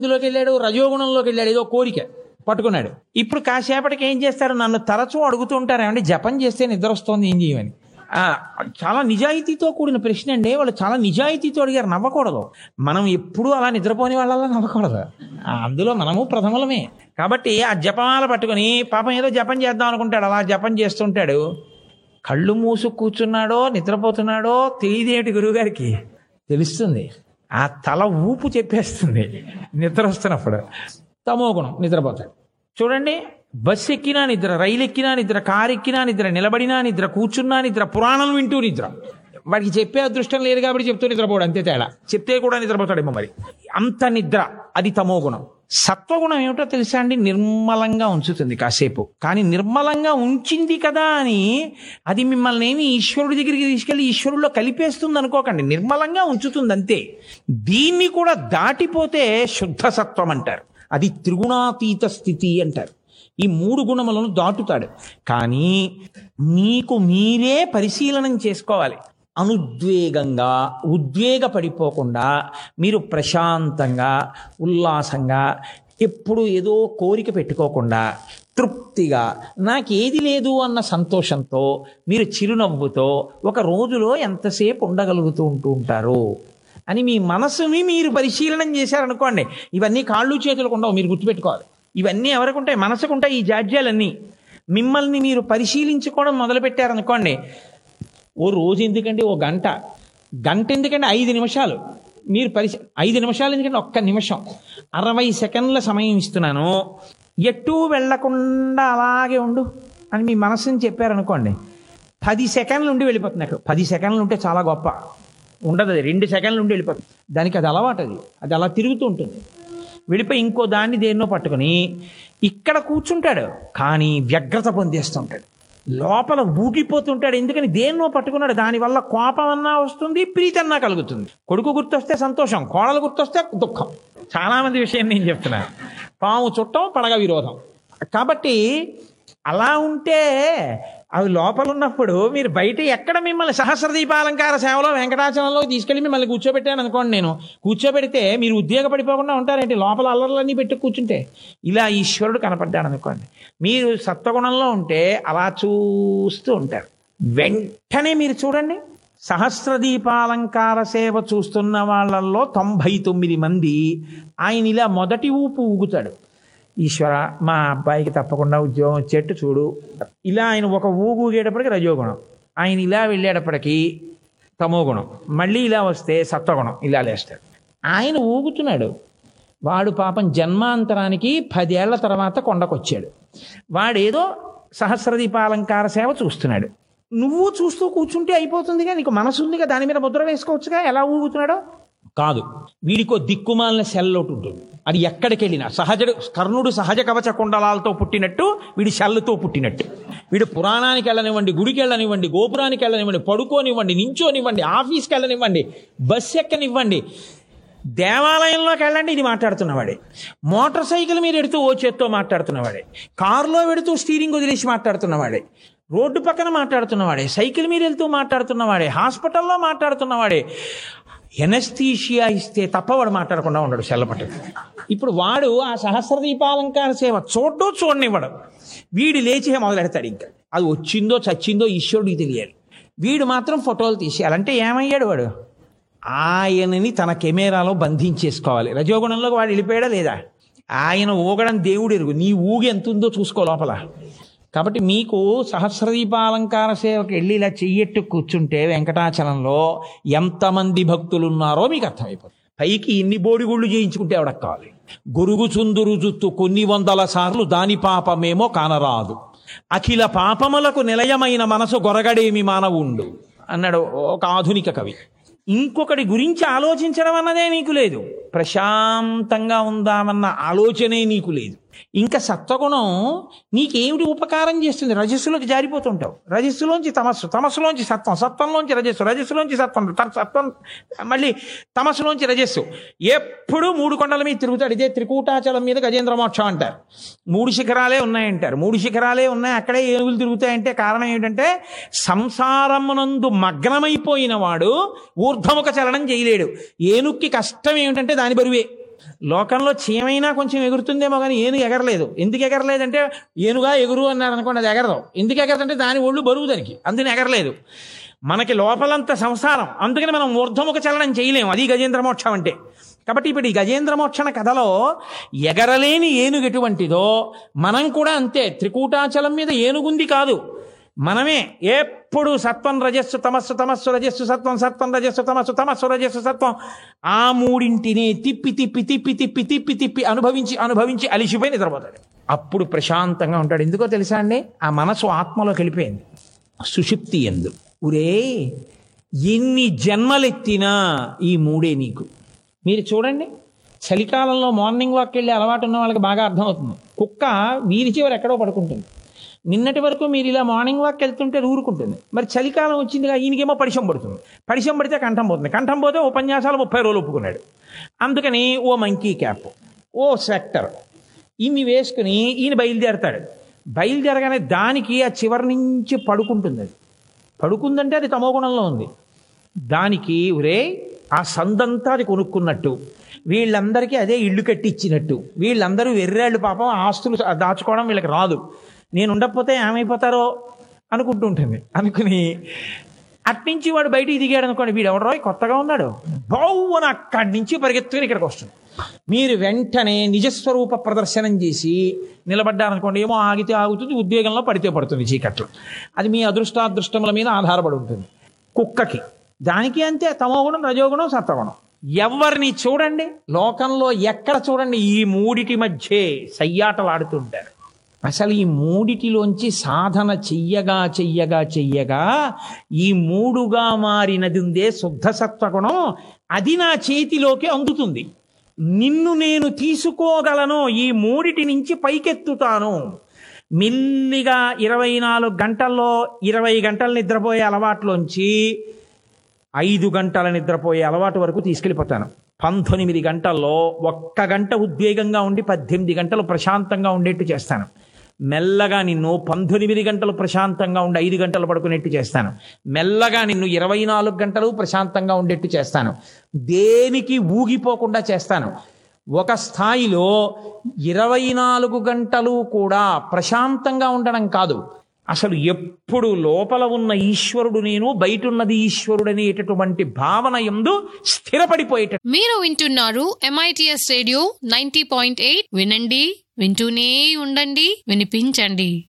ఇందులోకి వెళ్ళాడు రజోగుణంలోకి వెళ్ళాడు ఏదో కోరిక పట్టుకున్నాడు ఇప్పుడు కాసేపటికి ఏం చేస్తారు నన్ను తరచూ అడుగుతూ ఉంటారు ఏమంటే జపం చేస్తే నిద్ర వస్తుంది ఏం చేయమని ఆ, చాలా నిజాయితీతో కూడిన ప్రశ్న అండి వాళ్ళు చాలా నిజాయితీతో అడిగారు నవ్వకూడదు మనం ఎప్పుడూ అలా నిద్రపోని వాళ్ళ నవ్వకూడదు ఆ, అందులో మనము ప్రథమలమే కాబట్టి ఆ జపమాల పట్టుకొని పాపం ఏదో జపం చేద్దాం అనుకుంటాడు అలా జపం చేస్తుంటాడు కళ్ళు మూసు కూర్చున్నాడో నిద్రపోతున్నాడో తెలియదేమిటి గురువుగారికి తెలుస్తుంది ఆ తల ఊపు చెప్పేస్తుంది నిద్ర వస్తున్నప్పుడు తమో గుణం నిద్రపోతాడు చూడండి బస్సు ఎక్కినా నిద్ర రైలు ఎక్కినా నిద్ర కారు ఎక్కినా నిద్ర నిలబడినా నిద్ర కూర్చున్నా నిద్ర పురాణం వింటూ నిద్ర వాడికి చెప్పే అదృష్టం లేదు కాబట్టి చెప్తూ నిద్రపోడు అంతే తేడా చెప్తే కూడా నిద్రపోతాడేమో మరి అంత నిద్ర అది తమో గుణం సత్వగుణం ఏమిటో తెలుసా అండి నిర్మలంగా ఉంచుతుంది కాసేపు కానీ నిర్మలంగా ఉంచింది కదా అని అది మిమ్మల్ని ఏమి ఈశ్వరుడి దగ్గరికి తీసుకెళ్లి ఈశ్వరుల్లో కలిపేస్తుంది అనుకోకండి నిర్మలంగా ఉంచుతుంది అంతే దీన్ని కూడా దాటిపోతే శుద్ధ సత్వం అంటారు అది త్రిగుణాతీత స్థితి అంటారు ఈ మూడు గుణములను దాటుతాడు కానీ మీకు మీరే పరిశీలనం చేసుకోవాలి అనుద్వేగంగా ఉద్వేగపడిపోకుండా మీరు ప్రశాంతంగా ఉల్లాసంగా ఎప్పుడు ఏదో కోరిక పెట్టుకోకుండా తృప్తిగా నాకేది లేదు అన్న సంతోషంతో మీరు చిరునవ్వుతో ఒక రోజులో ఎంతసేపు ఉండగలుగుతూ ఉంటూ ఉంటారు అని మీ మనసుని మీరు పరిశీలనం చేశారనుకోండి ఇవన్నీ కాళ్ళు చేతులకు ఉండవు మీరు గుర్తుపెట్టుకోవాలి ఇవన్నీ ఎవరికి ఉంటాయి మనసుకు ఉంటాయి ఈ జాడ్యాలన్నీ మిమ్మల్ని మీరు పరిశీలించుకోవడం మొదలుపెట్టారనుకోండి ఓ రోజు ఎందుకంటే ఓ గంట గంట ఎందుకంటే ఐదు నిమిషాలు మీరు పరిశీ ఐదు నిమిషాలు ఎందుకంటే ఒక్క నిమిషం అరవై సెకండ్ల సమయం ఇస్తున్నాను ఎటు వెళ్లకుండా అలాగే ఉండు అని మీ మనసుని చెప్పారనుకోండి పది సెకండ్లు ఉండి వెళ్ళిపోతుంది అక్కడ పది సెకండ్లు ఉంటే చాలా గొప్ప ఉండదు అది రెండు సెకండ్లు ఉండి వెళ్ళిపోతుంది దానికి అది అలవాటు అది అది అలా తిరుగుతూ ఉంటుంది వెళ్ళిపోయి ఇంకో దాన్ని దేన్నో పట్టుకొని ఇక్కడ కూర్చుంటాడు కానీ వ్యగ్రత పొందేస్తుంటాడు లోపల ఊగిపోతుంటాడు ఎందుకని దేన్నో పట్టుకున్నాడు దానివల్ల కోపం అన్నా వస్తుంది ప్రీతి అన్నా కలుగుతుంది కొడుకు గుర్తొస్తే సంతోషం కోడలు గుర్తొస్తే దుఃఖం చాలా మంది విషయం నేను చెప్తున్నాను పాము చుట్టం పడగ విరోధం కాబట్టి అలా ఉంటే అవి లోపల ఉన్నప్పుడు మీరు బయట ఎక్కడ మిమ్మల్ని సహస్ర దీపాలంకార సేవలో వెంకటాచలంలో తీసుకెళ్ళి మిమ్మల్ని కూర్చోబెట్టాను అనుకోండి నేను కూర్చోబెడితే మీరు ఉద్యోగపడిపోకుండా ఉంటారేంటి లోపల అల్లర్లన్నీ పెట్టి కూర్చుంటే ఇలా ఈశ్వరుడు కనపడ్డాడు అనుకోండి మీరు సత్వగుణంలో ఉంటే అలా చూస్తూ ఉంటారు వెంటనే మీరు చూడండి సహస్ర దీపాలంకార సేవ చూస్తున్న వాళ్ళల్లో తొంభై తొమ్మిది మంది ఆయన ఇలా మొదటి ఊపు ఊగుతాడు ఈశ్వర మా అబ్బాయికి తప్పకుండా ఉద్యోగం వచ్చేట్టు చూడు ఇలా ఆయన ఒక ఊగు ఊగేటప్పటికి రజోగుణం ఆయన ఇలా వెళ్ళేటప్పటికి తమోగుణం మళ్ళీ ఇలా వస్తే సత్వగుణం ఇలా లేస్తాడు ఆయన ఊగుతున్నాడు వాడు పాపం జన్మాంతరానికి పదేళ్ల తర్వాత కొండకొచ్చాడు వాడేదో సహస్రదీపాలంకార సేవ చూస్తున్నాడు నువ్వు చూస్తూ కూర్చుంటే అయిపోతుందిగా నీకు మనసు ఉందిగా దాని మీద ముద్ర వేసుకోవచ్చుగా ఎలా ఊగుతున్నాడో కాదు వీడికో దిక్కుమాలిన సెల్లోటు ఉంటుంది అది ఎక్కడికి వెళ్ళినా సహజ కర్ణుడు సహజ కవచ కుండలాలతో పుట్టినట్టు వీడి శల్లుతో పుట్టినట్టు వీడు పురాణానికి వెళ్ళనివ్వండి గుడికి వెళ్ళనివ్వండి గోపురానికి వెళ్ళనివ్వండి పడుకోనివ్వండి నించోనివ్వండి ఆఫీస్కి వెళ్ళనివ్వండి బస్ ఎక్కనివ్వండి దేవాలయంలోకి వెళ్ళండి ఇది మాట్లాడుతున్నవాడే మోటార్ సైకిల్ మీద ఎడుతూ ఓ చేత్తో మాట్లాడుతున్నవాడే కారులో వెడుతూ స్టీరింగ్ వదిలేసి మాట్లాడుతున్నవాడే రోడ్డు పక్కన మాట్లాడుతున్నవాడే సైకిల్ మీద వెళ్తూ మాట్లాడుతున్నవాడే హాస్పిటల్లో మాట్లాడుతున్నవాడే ఎనస్థీషియా ఇస్తే తప్ప వాడు మాట్లాడకుండా ఉండడు సెల్లపట్టు ఇప్పుడు వాడు ఆ సహస్ర దీపాలంకార సేవ చూడ్డో చూడనివ్వడు వీడు లేచి మొదలెడతాడు ఇంకా అది వచ్చిందో చచ్చిందో ఈశ్వరుడికి తెలియాలి వీడు మాత్రం ఫోటోలు తీసేయాలంటే ఏమయ్యాడు వాడు ఆయనని తన కెమెరాలో బంధించేసుకోవాలి రజోగుణంలోకి వాడు వెళ్ళిపోయాడా లేదా ఆయన ఊగడం దేవుడు ఎరుగు నీ ఊగి ఎంత ఉందో చూసుకో లోపల కాబట్టి మీకు సహస్రదీపాలంకార సేవకి వెళ్ళి ఇలా చెయ్యట్టు కూర్చుంటే వెంకటాచలంలో ఎంతమంది భక్తులు ఉన్నారో మీకు అర్థమైపోతుంది పైకి ఇన్ని బోడిగుళ్ళు చేయించుకుంటే ఎవడకు కావాలి గొరుగు చుందురు జుత్తు కొన్ని వందల సార్లు దాని పాపమేమో కానరాదు అఖిల పాపములకు నిలయమైన మనసు గొరగడేమి మానవుండు అన్నాడు ఒక ఆధునిక కవి ఇంకొకటి గురించి ఆలోచించడం అన్నదే నీకు లేదు ప్రశాంతంగా ఉందామన్న ఆలోచనే నీకు లేదు ఇంకా సత్వగుణం నీకేమిటి ఉపకారం చేస్తుంది రజస్సులోకి జారిపోతుంటావు రజస్సులోంచి తమస్సు తమస్సులోంచి సత్వం సత్వంలోంచి రజస్సు రజస్సులోంచి సత్వం త- సత్వం మళ్ళీ తమస్సులోంచి రజస్సు ఎప్పుడు మూడు కొండల మీద తిరుగుతాడు ఇదే త్రికూటాచలం మీద గజేంద్ర మోక్షం అంటారు మూడు శిఖరాలే ఉన్నాయంటారు మూడు శిఖరాలే ఉన్నాయి అక్కడే ఏనుగులు తిరుగుతాయంటే కారణం ఏంటంటే సంసారమునందు మగ్నమైపోయిన వాడు ఊర్ధముఖ చలనం చేయలేడు ఏనుక్కి కష్టం ఏమిటంటే దాని బరువే లోకంలో చీమైనా కొంచెం ఎగురుతుందేమో కానీ ఏనుగు ఎగరలేదు ఎందుకు ఎగరలేదంటే ఏనుగా ఎగురు అన్నారు అనుకోండి అది ఎగరదు ఎందుకు ఎగరదంటే దాని ఒళ్ళు బరువు దానికి అందుకని ఎగరలేదు మనకి లోపలంత సంసారం అందుకని మనం ఊర్ధముఖ చలనం చేయలేము అది గజేంద్ర మోక్షం అంటే కాబట్టి ఇప్పుడు ఈ గజేంద్ర మోక్షణ కథలో ఎగరలేని ఏనుగు ఎటువంటిదో మనం కూడా అంతే త్రికూటాచలం మీద ఏనుగుంది కాదు మనమే ఎప్పుడు సత్వం రజస్సు తమస్సు తమస్సు రజస్సు సత్వం సత్వం రజస్సు తమస్సు తమస్సు రజస్సు సత్వం ఆ మూడింటిని తిప్పి తిప్పి తిప్పి తిప్పి తిప్పి తిప్పి అనుభవించి అనుభవించి అలిసిపోయి నిద్రపోతాడు అప్పుడు ప్రశాంతంగా ఉంటాడు ఎందుకో తెలుసా అండి ఆ మనసు ఆత్మలోకి వెళ్ళిపోయింది సుషుప్తి ఎందు ఉరే ఎన్ని జన్మలెత్తినా ఈ మూడే నీకు మీరు చూడండి చలికాలంలో మార్నింగ్ వాక్ వెళ్ళి అలవాటు ఉన్న వాళ్ళకి బాగా అర్థమవుతుంది కుక్క వీరి చివరి ఎక్కడో పడుకుంటుంది నిన్నటి వరకు మీరు ఇలా మార్నింగ్ వాక్ వెళ్తుంటే ఊరుకుంటుంది మరి చలికాలం వచ్చిందిగా ఈయనకేమో పరిశం పడుతుంది పరిశం పడితే కంఠం పోతుంది కంఠం పోతే ఉపన్యాసాలు ముప్పై రోజులు ఒప్పుకున్నాడు అందుకని ఓ మంకీ క్యాప్ ఓ స్వెక్టర్ ఇన్ని వేసుకుని ఈయన బయలుదేరతాడు బయలుదేరగానే దానికి ఆ చివరి నుంచి పడుకుంటుంది అది పడుకుందంటే అది తమో గుణంలో ఉంది దానికి ఒరే ఆ సందంతా అది కొనుక్కున్నట్టు వీళ్ళందరికీ అదే ఇల్లు కట్టించినట్టు వీళ్ళందరూ వెర్రాళ్ళు పాపం ఆస్తులు దాచుకోవడం వీళ్ళకి రాదు నేను ఉండకపోతే ఏమైపోతారో అనుకుంటుంటుంది అనుకుని అట్నుంచి వాడు బయటికి దిగాడు అనుకోండి వీడు ఎవడో కొత్తగా ఉన్నాడు బౌవన అక్కడి నుంచి పరిగెత్తుకుని ఇక్కడికి వస్తుంది మీరు వెంటనే నిజస్వరూప ప్రదర్శనం చేసి నిలబడ్డారనుకోండి ఏమో ఆగితే ఆగుతుంది ఉద్యోగంలో పడితే పడుతుంది చీకట్లు అది మీ అదృష్టాదృష్టముల మీద ఆధారపడి ఉంటుంది కుక్కకి దానికి అంతే తమోగుణం రజోగుణం సత్వగుణం ఎవరిని చూడండి లోకంలో ఎక్కడ చూడండి ఈ మూడిటి మధ్యే సయ్యాటలాడుతుంటారు అసలు ఈ మూడిటిలోంచి సాధన చెయ్యగా చెయ్యగా చెయ్యగా ఈ మూడుగా మారినది ఉందే శుద్ధ సత్వగుణం అది నా చేతిలోకి అందుతుంది నిన్ను నేను తీసుకోగలను ఈ మూడిటి నుంచి పైకెత్తుతాను మెల్లిగా ఇరవై నాలుగు గంటల్లో ఇరవై గంటలు నిద్రపోయే అలవాట్లోంచి ఐదు గంటల నిద్రపోయే అలవాటు వరకు తీసుకెళ్ళిపోతాను పంతొమ్మిది గంటల్లో ఒక్క గంట ఉద్వేగంగా ఉండి పద్దెనిమిది గంటలు ప్రశాంతంగా ఉండేట్టు చేస్తాను మెల్లగా నిన్ను పంతొమ్మిది గంటలు ప్రశాంతంగా ఉండి ఐదు గంటలు పడుకునేట్టు చేస్తాను మెల్లగా నిన్ను ఇరవై నాలుగు గంటలు ప్రశాంతంగా ఉండేట్టు చేస్తాను దేనికి ఊగిపోకుండా చేస్తాను ఒక స్థాయిలో ఇరవై నాలుగు గంటలు కూడా ప్రశాంతంగా ఉండడం కాదు అసలు ఎప్పుడు లోపల ఉన్న ఈశ్వరుడు నేను బయట ఉన్నది ఈశ్వరుడు అనేటటువంటి భావన ఎందు స్థిరపడిపోయేట మీరు వింటున్నారు MITS radio ninety point eight వినండి వింటూనే ఉండండి వినిపించండి